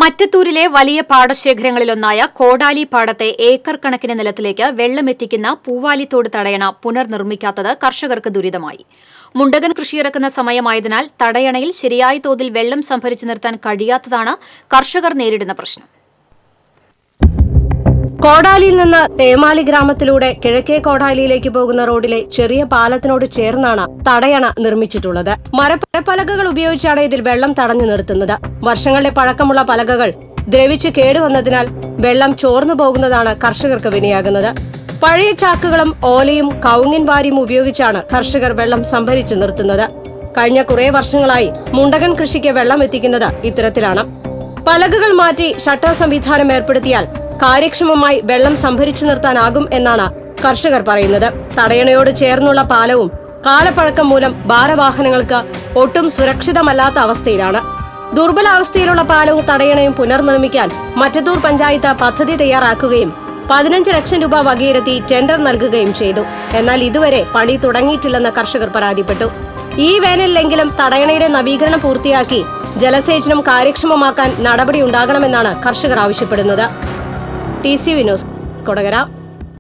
മറ്റത്തൂരിലെ വലിയ പാടശേഖരങ്ങളിലൊന്നായ കോടാലി പാടത്തെ ഏക്കർ കണക്കിന് നിലത്തിലേക്ക് വെള്ളമെത്തിക്കുന്ന പൂവാലിത്തോട് തടയണ പുനർനിർമ്മിക്കാത്തത് കർഷകർക്ക് ദുരിതമായി മുണ്ടകൻ കൃഷിയിറക്കുന്ന സമയമായതിനാൽ തടയണയിൽ ശരിയായ തോതിൽ വെള്ളം സംഭരിച്ചു നിർത്താൻ കഴിയാത്തതാണ് കർഷകർ നേരിടുന്ന പ്രശ്നം കോടാലിയിൽ നിന്ന് തേമാലി ഗ്രാമത്തിലൂടെ കിഴക്കേ കോടാലിയിലേക്ക് പോകുന്ന റോഡിലെ ചെറിയ പാലത്തിനോട് ചേർന്നാണ് തടയണ നിർമ്മിച്ചിട്ടുള്ളത് മരപ്പലകകൾ ഉപയോഗിച്ചാണ് ഇതിൽ വെള്ളം തടഞ്ഞു നിർത്തുന്നത് വർഷങ്ങളുടെ പഴക്കമുള്ള പലകകൾ ദ്രവിച്ച് കേടുവന്നതിനാൽ വെള്ളം ചോർന്നു പോകുന്നതാണ് കർഷകർക്ക് വിനയാകുന്നത് പഴയ ചാക്കുകളും ഓലയും കൗങ്ങിൻ വാരിയും ഉപയോഗിച്ചാണ് കർഷകർ വെള്ളം സംഭരിച്ചു നിർത്തുന്നത് കഴിഞ്ഞ കുറേ വർഷങ്ങളായി മുണ്ടകൻ കൃഷിക്ക് വെള്ളം എത്തിക്കുന്നത് ഇത്തരത്തിലാണ് പലകകൾ മാറ്റി ഷട്ടർ സംവിധാനം ഏർപ്പെടുത്തിയാൽ കാര്യക്ഷമമായി വെള്ളം സംഭരിച്ചു നിർത്താനാകും എന്നാണ് കർഷകർ പറയുന്നത് തടയണയോട് ചേർന്നുള്ള പാലവും കാലപ്പഴക്കം മൂലം ഭാരവാഹനങ്ങൾക്ക് ഒട്ടും സുരക്ഷിതമല്ലാത്ത അവസ്ഥയിലാണ് ദുർബലാവസ്ഥയിലുള്ള പാലവും തടയണയും പുനർനിർമ്മിക്കാൻ മറ്റത്തൂർ പഞ്ചായത്ത് പദ്ധതി തയ്യാറാക്കുകയും പതിനഞ്ച് ലക്ഷം രൂപ വകയിരുത്തി ടെൻഡർ നൽകുകയും ചെയ്തു എന്നാൽ ഇതുവരെ പണി തുടങ്ങിയിട്ടില്ലെന്ന് കർഷകർ പരാതിപ്പെട്ടു ഈ വേനലിലെങ്കിലും തടയണയുടെ നവീകരണം പൂർത്തിയാക്കി ജലസേചനം കാര്യക്ഷമമാക്കാൻ നടപടി ഉണ്ടാകണമെന്നാണ് കർഷകർ ആവശ്യപ്പെടുന്നത് ടി സി വിനോസ് കൊടകര